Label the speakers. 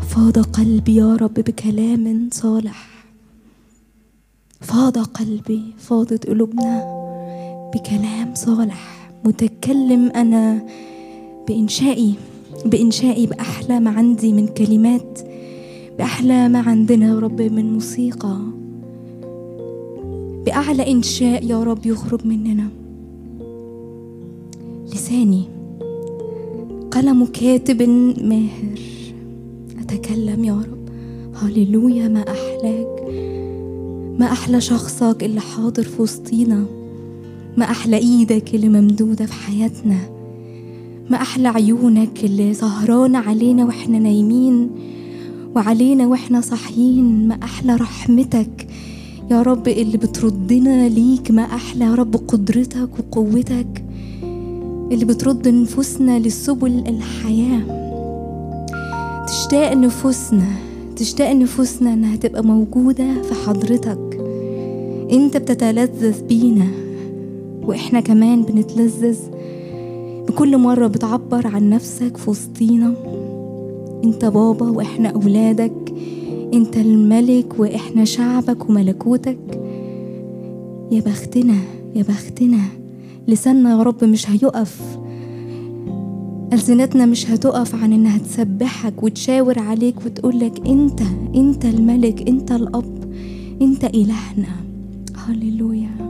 Speaker 1: فاض قلبي يا رب بكلام صالح فاض قلبي فاضت قلوبنا بكلام صالح متكلم انا بانشائي بانشائي باحلى ما عندي من كلمات باحلى ما عندنا يا رب من موسيقى باعلى انشاء يا رب يخرج مننا لساني قلم كاتب ماهر اتكلم يا رب هللويا ما احلاك ما احلى شخصك اللي حاضر في وسطينا ما احلى ايدك اللي ممدوده في حياتنا ما احلى عيونك اللي سهرانه علينا واحنا نايمين وعلينا واحنا صاحيين ما احلى رحمتك يا رب اللي بتردنا ليك ما احلى يا رب قدرتك وقوتك اللي بترد نفوسنا لسبل الحياه تشتاق نفوسنا تشتاق نفوسنا انها تبقى موجوده في حضرتك انت بتتلذذ بينا واحنا كمان بنتلذذ بكل مره بتعبر عن نفسك في وسطينا انت بابا واحنا اولادك انت الملك واحنا شعبك وملكوتك يا بختنا يا بختنا لساننا يا رب مش هيقف ألسنتنا مش هتقف عن إنها تسبحك وتشاور عليك وتقولك أنت أنت الملك أنت الأب أنت إلهنا هللويا